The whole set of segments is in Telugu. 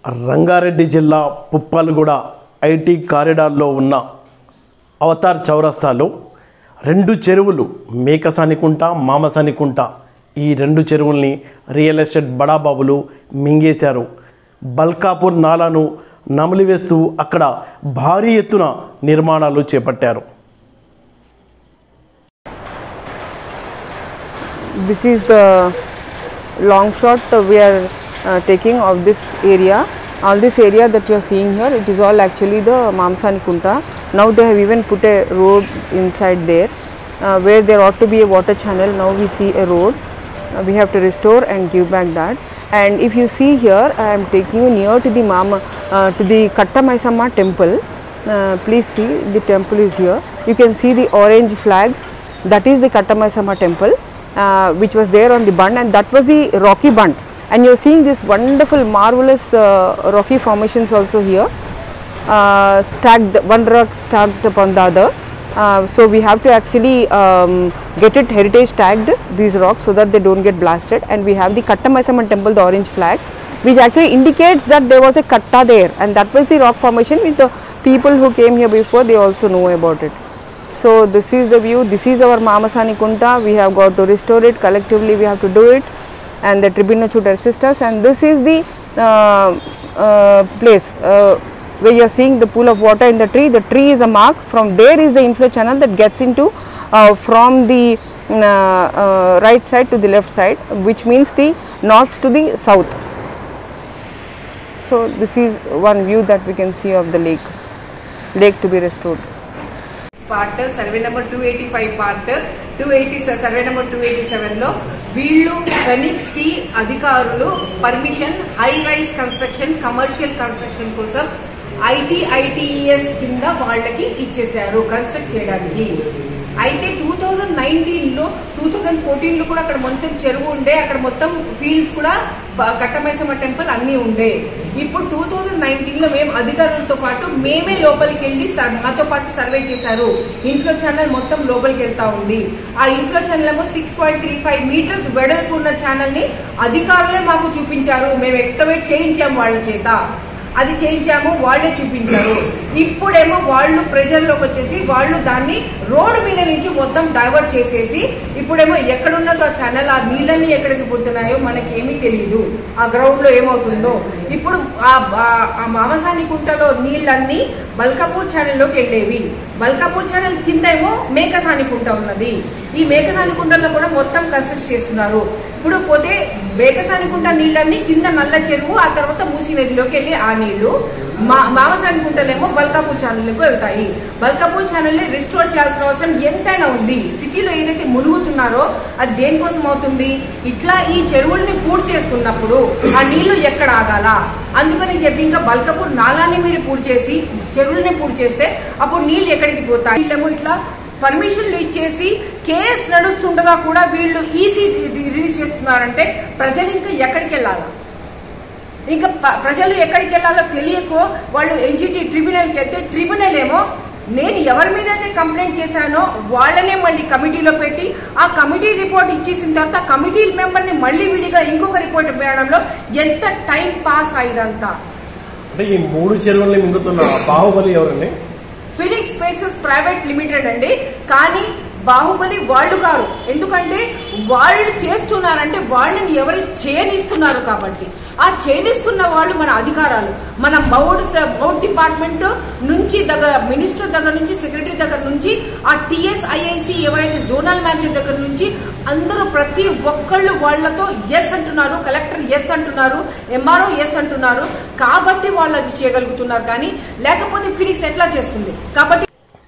రంగారెడ్డి జిల్లా పుప్పలగూడ ఐటీ కారిడార్లో ఉన్న అవతార్ చౌరస్తాలో రెండు చెరువులు మేకసానికుంట మామసానికుంట ఈ రెండు చెరువుల్ని రియల్ ఎస్టేట్ బడాబాబులు మింగేశారు బల్కాపూర్ నాలాను నమిలివేస్తూ అక్కడ భారీ ఎత్తున నిర్మాణాలు చేపట్టారు this is the long shot uh, we are uh, taking of this area all this area that you are seeing here it is all actually the mamsani kunta now they have even put a road inside there uh, where there ought to be a water channel now we see a road uh, we have to restore and give back that and if you see here i am taking you near to the mama uh, to the kattamaisama temple uh, please see the temple is here you can see the orange flag that is the kattamaisama temple uh, which was there on the bund and that was the rocky bund and you're seeing this wonderful marvelous uh, rocky formations also here uh, stacked one rock stacked upon the other uh, so we have to actually um, get it heritage tagged these rocks so that they don't get blasted and we have the Kattamaisaman temple the orange flag which actually indicates that there was a katta there and that was the rock formation which the people who came here before they also know about it so this is the view this is our Mamasani Kunta we have got to restore it collectively we have to do it and the tribunal should assist us and this is the uh, uh, place uh, where you are seeing the pool of water in the tree the tree is a mark from there is the inflow channel that gets into uh, from the uh, uh, right side to the left side which means the north to the south so this is one view that we can see of the lake lake to be restored part survey number two eighty five part two eighty survey number two eighty seven లో వీళ్ళు ఫెనిక్స్ కి అధికారులు permission high rise construction commercial construction కోసం ఐటీ ఐటీఎస్ కింద వాళ్ళకి ఇచ్చేసారు కన్స్ట్రక్ట్ చేయడానికి అయితే టూ థౌజండ్ నైన్టీన్ లో టూ థౌజండ్ ఫోర్టీన్ లో కూడా అక్కడ మొత్తం చెరువు ఉండే అక్కడ మొత్తం ఫీల్డ్స్ కూడా బ- కట్టమైసమ్మ టెంపుల్ అన్ని ఉండే ఇప్పుడు టూ థౌజండ్ నైన్టీన్ లో మేము అధికారులతో పాటు మేమే లోపలికి వెళ్ళి సర్- మాతో పాటు సర్వే చేశారు ఇన్ఫ్లో ఛానల్ మొత్తం లోపలికి వెళ్తా ఉంది ఆ ఇన్ఫ్లో ఛానల్ ఏమో six point three five meters వెడల్పు ఉన్న ఛానల్ ని అధికారులే మాకు చూపించారు మేము ఎక్స్కవేట్ చేయించాము వాళ్ళ చేత అది చేయించాము వాళ్ళే చూపించారు ఇప్పుడేమో వాళ్ళు ప్రెషర్లోకి వచ్చేసి వాళ్ళు దాన్ని రోడ్డు మీద నుంచి మొత్తం డైవర్ట్ చేసేసి ఇప్పుడేమో ఎక్కడున్నదో ఆ ఛానల్ ఆ నీళ్ళన్నీ ఎక్కడికి పోతున్నాయో మనకి ఏమీ తెలియదు ఆ గ్రౌండ్ లో ఏమవుతుందో ఇప్పుడు ఆ ఆ- ఆ మామసాని కుంటలో నీళ్ళన్నీ బల్కాపూర్ ఛానల్లోకి వెళ్ళేవి బల్కాపూర్ ఛానల్ కింద ఏమో మేకసాని కుంట ఉన్నది ఈ మేకసాని కుంటలో కూడా మొత్తం కన్స్ట్రక్ట్ చేస్తున్నారు ఇప్పుడు పోతే మేకసాని కుంట నీళ్ళన్నీ కింద నల్ల చెరువు ఆ తర్వాత మూసీ నదిలోకి వెళ్ళి ఆ నీళ్లు మా మామసాని కుంటలేమో బల్కాపూర్ ఛానల్కు వెళ్తాయి బల్కాపూర్ ఛానల్ ని రిస్టోర్ చేయాల్సిన అవసరం ఎంతైనా ఉంది సిటీలో ఏదైతే మునుగుతున్నారో అది దేనికోసం అవుతుంది ఇట్లా ఈ చెరువుల్ని పూర్తి చేస్తున్నప్పుడు ఆ నీళ్లు ఎక్కడ ఆగాల అందుకని చెప్పి ఇంకా బల్కపూర్ నాలాన్ని మీరు పూర్తి చేసి చెరువుల్ని పూర్తి చేస్తే అప్పుడు నీళ్లు ఎక్కడికి పోతాయి వీళ్ళేమో ఇట్లా పర్మిషన్లు ఇచ్చేసి కేసు నడుస్తుండగా కూడా వీళ్ళు ఈసీ రిలీజ్ చేస్తున్నారంటే ప్రజలు ఇంకా ఎక్కడికి వెళ్ళాలా ఇంకా ప- ప్రజలు ఎక్కడికి వెళ్ళాలో తెలియక వాళ్ళు ఎన్జిటి ట్రిబ్యునల్కి వెళ్తే ట్రిబ్యునల్ ఏమో నేను ఎవరి మీద అయితే కంప్లైంట్ చేశానో వాళ్ళనే మళ్ళీ కమిటీలో పెట్టి ఆ కమిటీ రిపోర్ట్ ఇచ్చేసిన తర్వాత కమిటీ మెంబర్ని మళ్ళీ విడిగా ఇంకొక రిపోర్ట్ వేయడంలో ఎంత టైం పాస్ అయ్యిందంతా అంటే ఈ మూడు చెరువుల్ని మింగుతున్న బాహుబలి ఎవరండి ఫినిక్స్ స్పేసెస్ ప్రైవేట్ లిమిటెడ్ అండి కానీ బాహుబలి వాళ్ళు కాదు ఎందుకంటే వాళ్ళు చేస్తున్నారంటే వాళ్ళని ఎవరు చేయనిస్తున్నారు కాబట్టి ఆ చేయనిస్తున్న వాళ్ళు మన అధికారాలు మన మౌడ్ స- మౌడ్ డిపార్ట్మెంట్ నుంచి దగ్గర మినిస్టర్ దగ్గర నుంచి సెక్రటరీ దగ్గర నుంచి ఆ టిఎస్ ఐఐసి ఎవరైతే జోనల్ మేనేజర్ దగ్గర నుంచి అందరూ ప్రతి ఒక్కళ్ళు వాళ్ళతో ఎస్ అంటున్నారు కలెక్టర్ ఎస్ అంటున్నారు ఎంఆర్ఓ ఎస్ అంటున్నారు కాబట్టి వాళ్ళు అది చేయగలుగుతున్నారు కానీ లేకపోతే ఫినిక్స్ ఎట్లా చేస్తుంది కాబట్టి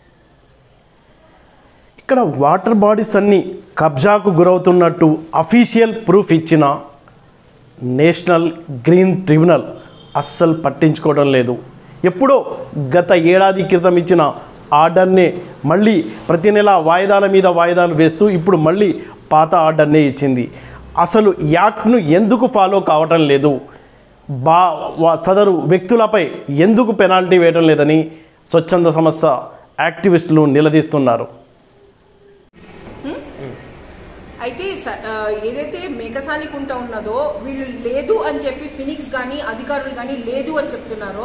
ఇక్కడ వాటర్ బాడీస్ అన్నీ కబ్జాకు గురవుతున్నట్టు అఫీషియల్ ప్రూఫ్ ఇచ్చిన నేషనల్ గ్రీన్ ట్రిబ్యునల్ అస్సలు పట్టించుకోవడం లేదు ఎప్పుడో గత ఏడాది క్రితం ఇచ్చిన ఆర్డర్నే మళ్ళీ ప్రతి నెల వాయిదాల మీద వాయిదాలు వేస్తూ ఇప్పుడు మళ్ళీ పాత ఆర్డర్నే ఇచ్చింది అసలు యాక్ట్ను ఎందుకు ఫాలో కావటం లేదు బా వా- సదరు వ్యక్తులపై ఎందుకు పెనాల్టీ వేయడం లేదని స్వచ్ఛంద సంస్థ యాక్టివిస్టులు నిలదీస్తున్నారు అయితే స- ఆ, ఏదైతే మేకసాని కుంట ఉన్నదో వీళ్ళు లేదు అని చెప్పి ఫినిక్స్ కానీ అధికారులు కానీ లేదు అని చెప్తున్నారో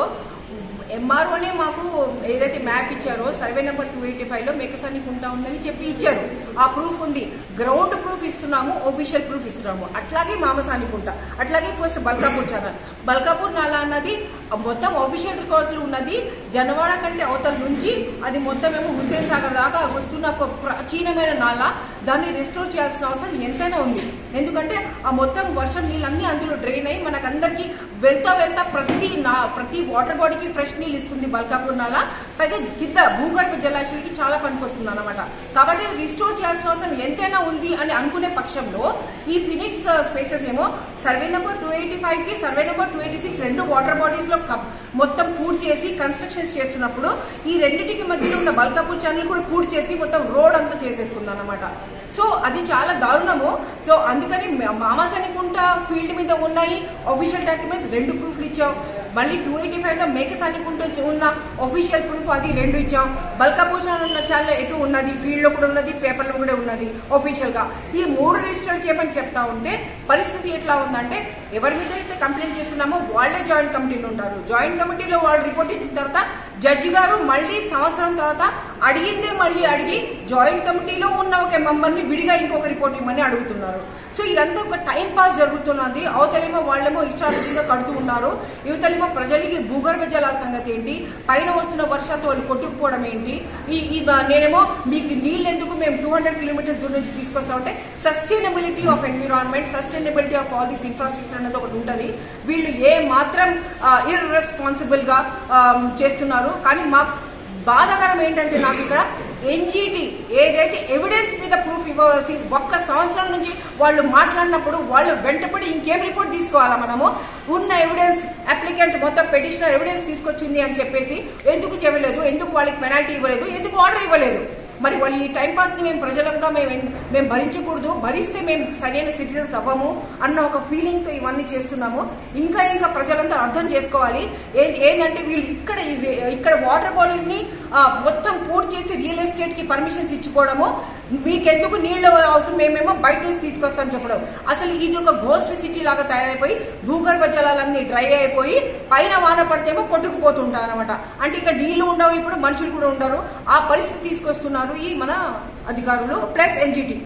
ఎంఆర్ఓనే మాకు ఏదైతే మ్యాప్ ఇచ్చారో survey number two eighty five లో మేకసాని కుంట ఉందని చెప్పి ఇచ్చారు ఆ ప్రూఫ్ ఉంది గ్రౌండ్ ప్రూఫ్ ఇస్తున్నాము ఒఫీషియల్ ప్రూఫ్ ఇస్తున్నాము అట్లాగే మామసాని కుంట అట్లాగే ఫస్ట్ బల్కాపూర్ ఛానల్ బల్కాపూర్ నాలా అన్నది మొత్తం ఒఫీషియల్ రికార్డ్స్ ఉన్నది జనవాడ కంటే అవతల నుంచి అది మొత్తం ఏమో హుస్సేన్ సాగర్ దాకా వస్తున్న ఒక ప్రాచీనమైన నాల దాన్ని రెస్టోర్ చేయాల్సిన అవసరం ఎంతైనా ఉంది ఎందుకంటే ఆ మొత్తం వర్షం నీళ్ళన్నీ అందులో డ్రైన్ అయ్యి మనకందరికి వెళ్తా వెళ్తా ప్రతి నా ప్రతి వాటర్ బాడీకి ఫ్రెష్ నీళ్ళు ఇస్తుంది బల్కాపూర్ నాల పైగా కింద భూగర్భ జలాశయాలకి చాలా పనికొస్తుంది అనమాట కాబట్టి రిస్టోర్ చేయాల్సిన అవసరం ఎంతైనా ఉంది అని అనుకునే పక్షంలో ఈ ఫినిక్స్ స్పేసెస్ ఏమో survey number two eighty five కి survey number two eighty six రెండు వాటర్ బాడీస్ లో కప్- మొత్తం పూర్తి చేసి కన్స్ట్రక్షన్స్ చేస్తున్నప్పుడు ఈ రెండింటికి మధ్యలో ఉన్న బల్కాపూర్ ఛానల్ కూడా పూర్తి చేసి మొత్తం రోడ్ అంతా చేసేసుకుంది అనమాట సో అది చాలా దారుణము సో అందుకని మామాసనికుంట ఫీల్డ్ మీద ఉన్నాయి ఒఫీషియల్ డాక్యుమెంట్స్ రెండు ప్రూఫ్లు ఇచ్చాం మళ్ళీ టూ ఎయిటీ ఫైవ్ లో మేకసానికుంట ఉన్న ఒఫీషియల్ ప్రూఫ్ అది రెండు ఇచ్చాం బల్కాపూర్ ఛానల్ చాలా ఎటు ఉన్నది ఫీల్డ్ లో కూడా ఉన్నది పేపర్ లో కూడా ఉన్నది ఒఫీషియల్ గా ఈ మూడు రిజిస్టర్ చేయమని చెప్తా ఉంటే పరిస్థితి ఎట్లా ఉందంటే ఎవరి మీద అయితే కంప్లైంట్ చేస్తున్నామో వాళ్ళే జాయింట్ కమిటీలో ఉంటారు జాయింట్ కమిటీలో వాళ్ళు రిపోర్ట్ ఇచ్చిన తర్వాత జడ్జి గారు మళ్ళీ సంవత్సరం తర్వాత అడిగిందే మళ్ళీ అడిగి జాయింట్ కమిటీలో ఉన్న ఒక మెంబర్ని విడిగా ఇంకొక రిపోర్ట్ ఇవ్వమని అడుగుతున్నారు సో ఇదంతా ఒక టైం పాస్ జరుగుతున్నది అవతలేమో వాళ్ళేమో ఇష్టానుసారంగా కడుతూ ఉన్నారు యువతలేమో ప్రజలకి భూగర్భ జలాల సంగతి ఏంటి పైన వస్తున్న వర్షాలతో వాళ్ళు కొట్టుకుపోవడం ఏంటి ఈ ఈ నేనేమో మీకు నీళ్ళు ఎందుకు మేము టూ హండ్రెడ్ కిలోమీటర్స్ దూరం నుంచి తీసుకొస్తామంటే sustainability of environment sustainability of all this infrastructure అనేది ఒకటి ఉంటుంది వీళ్ళు ఏ మాత్రం ఇర్రెస్పాన్సిబుల్ గా ఆ, చేస్తున్నారు కానీ మా బాధాకరం ఏంటంటే నాకు ఇక్కడ ఎన్జిటి ఏదైతే ఎవిడెన్స్ మీద ప్రూఫ్ ఇవ్వవలసి ఒక్క సంవత్సరం నుంచి వాళ్ళు మాట్లాడినప్పుడు వాళ్ళు వెంటపడి ఇంకేం రిపోర్ట్ తీసుకోవాలా మనము ఉన్న ఎవిడెన్స్ అప్లికెంట్ మొత్తం పెటిషనర్ ఎవిడెన్స్ తీసుకొచ్చింది అని చెప్పేసి ఎందుకు చెప్పలేదు ఎందుకు వాళ్ళకి పెనాల్టీ ఇవ్వలేదు ఎందుకు ఆర్డర్ ఇవ్వలేదు మరి వాళ్ళు ఈ టైం పాస్ ని మేము ప్రజలంగా మేము ఎన్- మేము భరించకూడదు భరిస్తే మేము సరైన సిటిజన్స్ అవ్వము అన్న ఒక ఫీలింగ్ తో ఇవన్నీ చేస్తున్నాము ఇంకా ఇంకా ప్రజలంతా అర్థం చేసుకోవాలి ఏ- ఏంటంటే వీళ్ళు ఇక్కడ ఈ- ఇక్కడ వాటర్ బాడీస్ ని ఆ, మొత్తం పూర్తి చేసి రియల్ ఎస్టేట్ కి పర్మిషన్స్ ఇచ్చుకోవడము మీకెందుకు నీళ్ళు అవసరం మేమేమో బయట నుంచి తీసుకొస్తాం చెప్పడం అసలు ఇది ఒక గోస్ట్ సిటీ లాగా తయారైపోయి భూగర్భ జలాలన్నీ డ్రై అయిపోయి పైన వాన పడితేమో కొట్టుకుపోతుంటారు అనమాట అంటే ఇక నీళ్లు ఉండవు ఇప్పుడు మనుషులు కూడా ఉండరు ఆ పరిస్థితి తీసుకొస్తున్నారు ఈ మన అధికారులు ప్లస్ ఎన్జిటి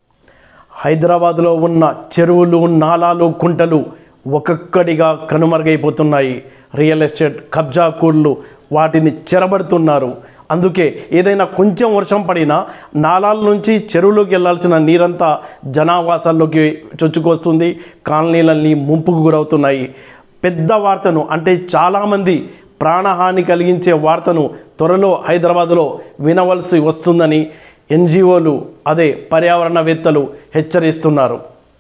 హైదరాబాద్లో ఉన్న చెరువులు నాలాలు కుంటలు ఒక్కొక్కడిగా కనుమరుగైపోతున్నాయి రియల్ ఎస్టేట్ కబ్జాకూర్లు వాటిని చెరబడుతున్నారు అందుకే ఏదైనా కొంచెం వర్షం పడినా నాలాల నుంచి చెరువులోకి వెళ్ళాల్సిన నీరంతా జనావాసాల్లోకి చొచ్చుకొస్తుంది కాలనీలన్నీ ముంపుకు గురవుతున్నాయి పెద్ద వార్తను అంటే చాలామంది ప్రాణహాని కలిగించే వార్తను త్వరలో హైదరాబాదులో వినవలసి వస్తుందని ఎన్జిఓలు అదే పర్యావరణవేత్తలు హెచ్చరిస్తున్నారు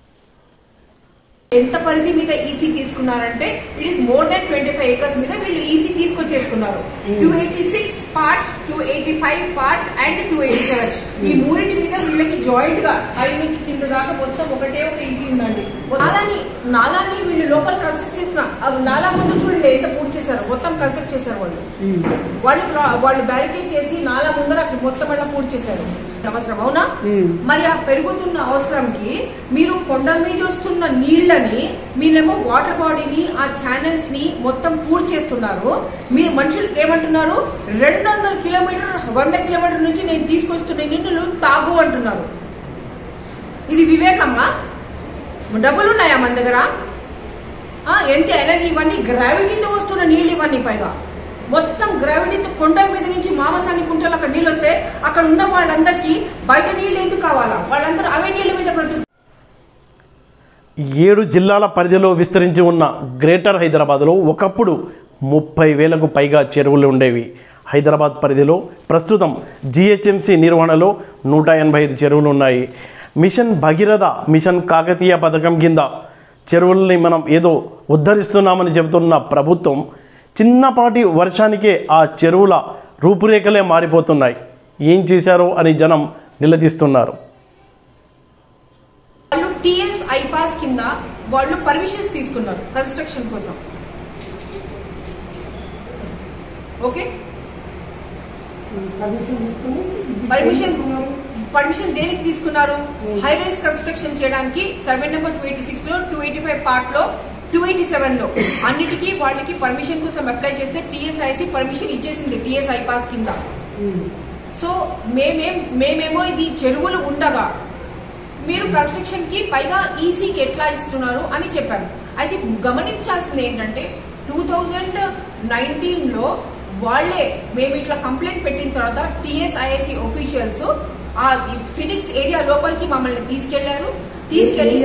ఎంత పరిధి మీద ఈసీ తీసుకున్నారంటే it is more than twenty five acres మీద వీళ్ళు ఈసీ తీసుకొచ్చేసుకున్నారు two eighty six part two eighty five part and two eighty seven ఈ మూడింటి మీద వీళ్ళకి జాయింట్ గా పై నుంచి కింద దాకా మొత్తం ఒకటే ఒక ఈసీ ఉందండి నాలాని నాలాని వీళ్ళు లోపల కన్స్ట్రక్ట్ చేసిన ఆ నాలా ముందు చూడండి ఎంత పూర్తి చేశారు మొత్తం కన్స్ట్రక్ట్ చేశారు వాళ్ళు వాళ్ళు ప్రా- వాళ్ళు బ్యారికేడ్ చేసి నాలా ముందర అక్కడ మొత్తం మళ్ళీ పూర్తి చేశారు అవసరం అవునా మరి ఆ పెరుగుతున్న అవసరంకి మీరు కొండల మీద వస్తున్న నీళ్ళని మీరేమో వాటర్ బాడీని ఆ ఛానల్స్ ని మొత్తం పూర్తి చేస్తున్నారు మీరు మనుషులకు ఏమంటున్నారు రెండు వందల కిలోమీటర్ వంద కిలోమీటర్ నుంచి నేను తీసుకొస్తున్న నీళ్ళు తాగు అంటున్నారు ఇది వివేకమ్మా డబ్బులు ఉన్నాయా మన దగ్గర ఆ, ఎంత ఎనర్జీ ఇవన్నీ గ్రావిటీతో వస్తున్న నీళ్ళు ఇవన్నీ పైగా మొత్తం గ్రావిటీతో కొండల మీద నుంచి మామసాని కుంటలు అక్కడ నీళ్ళు వస్తే అక్కడ ఉన్న వాళ్ళందరికీ బయట నీళ్ళు ఎందుకు కావాలా వాళ్ళందరూ అవే నీళ్ళ మీద బ్రతుకు ఏడు జిల్లాల పరిధిలో విస్తరించి ఉన్న గ్రేటర్ హైదరాబాద్లో ఒకప్పుడు ముప్పై వేలకు పైగా చెరువులు ఉండేవి హైదరాబాద్ పరిధిలో ప్రస్తుతం జిహెచ్ఎంసి నిర్వహణలో నూట ఎనభై ఐదు చెరువులు ఉన్నాయి మిషన్ భగీరథ మిషన్ కాకతీయ పథకం కింద చెరువుల్ని మనం ఏదో ఉద్ధరిస్తున్నామని చెబుతున్న ప్రభుత్వం చిన్నపాటి వర్షానికే ఆ చెరువుల రూపురేఖలే మారిపోతున్నాయి ఏం చేశారో అని జనం నిలదీస్తున్నారు వాళ్ళు టిఎస్ ఐపాస్ కింద వాళ్ళు పర్మిషన్స్ తీసుకున్నారు కన్స్ట్రక్షన్ కోసం ఓకే పర్మిషన్ పర్మిషన్ దేనికి తీసుకున్నారు హై రైస్ కన్స్ట్రక్షన్ చేయడానికి survey number two eighty six లో టూ ఎయిటీ ఫైవ్ పార్ట్ లో టూ ఎయిటీ సెవెన్ లో అన్నిటికీ వాళ్ళకి పర్మిషన్ కోసం అప్లై చేస్తే టీఎస్ఐసి పర్మిషన్ ఇచ్చేసింది టిఎస్ ఐపాస్ కింద సో మేమేం మేమేమో ఇది చెరువులు ఉండగా మీరు కన్స్ట్రక్షన్ కి పైగా ఈసీకి ఎట్లా ఇస్తున్నారు అని చెప్పారు అయితే గమనించాల్సింది ఏంటంటే టూ థౌజండ్ నైన్టీన్ లో వాళ్ళే మేము ఇట్లా కంప్లైంట్ పెట్టిన తర్వాత టిఎస్ఐఎస్సి ఆఫీషియల్స్ ఆ ఫినిక్స్ ఏరియా లోపలికి మమ్మల్ని తీసుకెళ్లారు తీసుకెళ్లి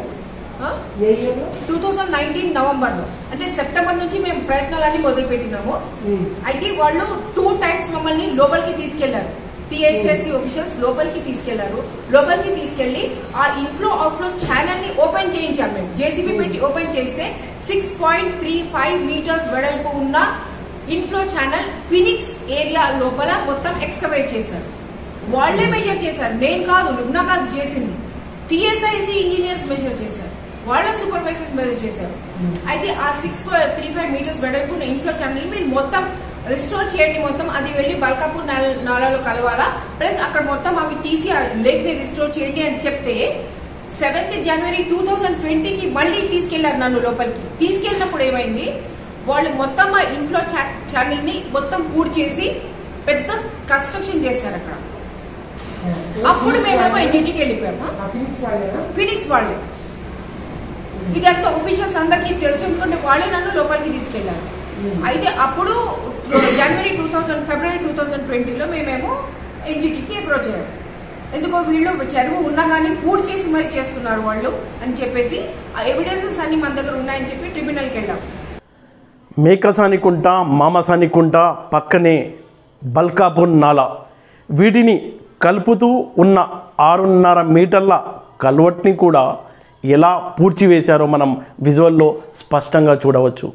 టూ థౌజండ్ నైన్టీన్ నవంబర్ లో అంటే సెప్టెంబర్ నుంచి మేము ప్రయత్నాలన్నీ మొదలు పెట్టినాము అయితే వాళ్ళు టూ టైమ్స్ మమ్మల్ని లోపలికి తీసుకెళ్లారు టిఐసిఎస్సి ఆఫీషియల్స్ లోపలికి తీసుకెళ్లారు లోపలికి తీసుకెళ్లి ఆ ఇన్ఫ్లో అవుట్ఫ్లో ఛానల్ ని ఓపెన్ చేయించాం మేము జేసీబీ పెట్టి ఓపెన్ చేస్తే six point three five meters వెడల్పు ఉన్న ఇన్ఫ్లో ఛానల్ ఫినిక్స్ ఏరియా లోపల మొత్తం ఎక్స్కవేట్ చేశారు వాళ్లే మెజర్ చేశారు నేను కాదు లుగ్నా కాదు చేసింది టిఎస్ఐసి ఇంజనీర్స్ మెజర్ చేశారు వాళ్ళ సూపర్వైజర్స్ మెజర్ చేశారు అయితే ఆ సిక్స్ త్రీ ఫైవ్ మీటర్స్ వెడల్పున్న ఇన్ఫ్లో ఛానల్ మీరు మొత్తం రిస్టోర్ చేయండి మొత్తం అది వెళ్ళి బల్కాపూర్ నాల- నాలాలో కలవాలా ప్లస్ అక్కడ మొత్తం అవి తీసి ఆ లేక్ ని రిస్టోర్ చేయండి అని చెప్తే సెవెంత్ జనవరి టూ థౌజండ్ ట్వంటీకి మళ్ళీ తీసుకెళ్లారు నన్ను లోపలికి తీసుకెళ్ళినప్పుడు ఏమైంది వాళ్ళు మొత్తం ఆ ఇంట్లో ఛానల్ ని మొత్తం పూర్తి చేసి పెద్ద కన్స్ట్రక్షన్ చేశారు అక్కడ అప్పుడు మేమేమో ఎన్జిటికి వెళ్ళిపోయాము ఫినిక్స్ వాళ్ళే ఇదంతా ఒఫీషియల్స్ అందరికీ తెలుసు ఎందుకంటే వాళ్ళే నన్ను లోపలికి తీసుకెళ్లారు అయితే అప్పుడు జనవరి టూ థౌసండ్ ఫిబ్రవరి టూ థౌసండ్ ట్వంటీలో మేమేమో ఎన్జిటికి అప్రోచ్ అయ్యాము ఎందుకో వీళ్ళు చెరువు ఉన్నా కానీ పూర్తి చేసి మరీ చేస్తున్నారు వాళ్ళు అని చెప్పేసి ఆ ఎవిడెన్సెస్ అన్ని మన దగ్గర ఉన్నాయని చెప్పి ట్రిబ్యునల్కి వెళ్ళాం మేకసానికుంట మామసానికుంట పక్కనే బల్కాపూర్ నాలా వీటిని కలుపుతూ ఉన్న ఆరున్నర మీటర్ల కల్వట్ని కూడా ఎలా పూడ్చివేశారో మనం విజువల్లో స్పష్టంగా చూడవచ్చు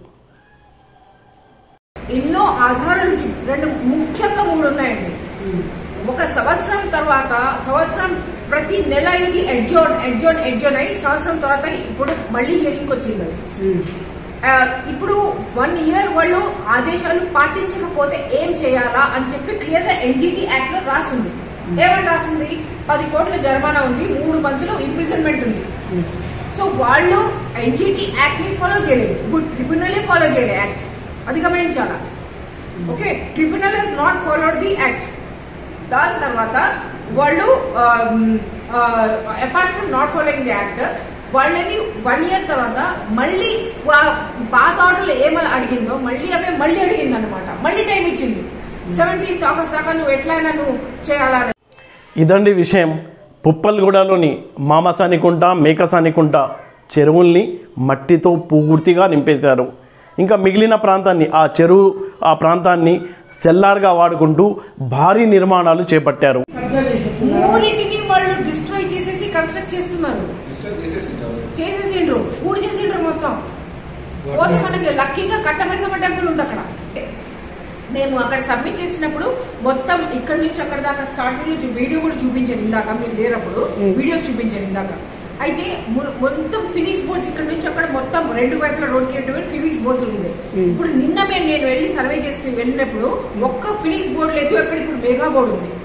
ఎన్నో ఆధారాలు చూ- రెండు ముఖ్యంగా మూడు ఉన్నాయండి ఒక సంవత్సరం తర్వాత సంవత్సరం ప్రతి నెల ఇది ఎడ్జోన్ ఎడ్జోన్ ఎడ్జోన్ అయి సంవత్సరం తర్వాత ఇప్పుడు మళ్ళీ హియరింగ్ వచ్చింది అది ఆ, ఇప్పుడు వన్ ఇయర్ వాళ్ళు ఆదేశాలు పాటించకపోతే ఏం చేయాలా అని చెప్పి క్లియర్ గా ఎన్జిటి యాక్ట్ లో రాసింది ఏమని రాసింది పది కోట్ల జరిమానా ఉంది మూడు మంత్లు ఇంప్రిజన్మెంట్ ఉంది సో వాళ్ళు ఎన్జిటి యాక్ట్ ని ఫాలో చేయలేదు ఇప్పుడు ట్రిబ్యునలే ఫాలో చేయలేదు యాక్ట్ అది గమనించాలా okay tribunal has not followed the act దాని తర్వాత వాళ్ళు apart from not following the act వాళ్ళని వన్ ఇయర్ తర్వాత మళ్ళీ వా- పాత ఆర్డర్లు ఏమని అడిగిందో మళ్ళీ అవే మళ్ళీ అడిగింది అనమాట మళ్ళీ టైం ఇచ్చింది సెవెంటీన్త్ ఆగస్ట్ దాకా నువ్వు ఎట్లయినా నువ్వు చేయాలని ఇదండి విషయం పుప్పల్గూడలోని మామసానికుంట మేకసానికుంట చెరువుల్ని మట్టితో పూర్తిగా నింపేశారు ఇంకా మిగిలిన ప్రాంతాన్ని ఆ చెరువు ఆ ప్రాంతాన్ని సెల్లార్గా వాడుకుంటూ భారీ నిర్మాణాలు చేపట్టారు మూడింటిని వాళ్ళు డిస్ట్రాయ్ చేసేసి కన్స్ట్రక్ట్ చేస్తున్నారు చేసేసిండ్రు పూడి చేసిండ్రు మొత్తం పోతే మనకి లక్కీగా కట్టమైసమ్మ టెంపుల్ ఉంది అక్కడ మేము అక్కడ సబ్మిట్ చేసినప్పుడు మొత్తం ఇక్కడ నుంచి అక్కడ దాకా స్టార్టింగ్ నుంచి వీడియో కూడా చూపించాను ఇందాక మీరు లేనప్పుడు వీడియోస్ చూపించాను ఇందాక అయితే ము- మొత్తం ఫినిక్స్ బోర్డ్స్ ఇక్కడ నుంచి అక్కడ మొత్తం రెండు వైపుల రోడ్ కి ఫినిక్స్ బోర్డ్స్ ఉంది ఇప్పుడు నిన్న మేము నేను వెళ్ళి సర్వే చేస్తూ వెళ్ళినప్పుడు ఒక్క ఫినిక్స్ బోర్డు లేదు అక్కడ ఇప్పుడు మెగా బోర్డు ఉంది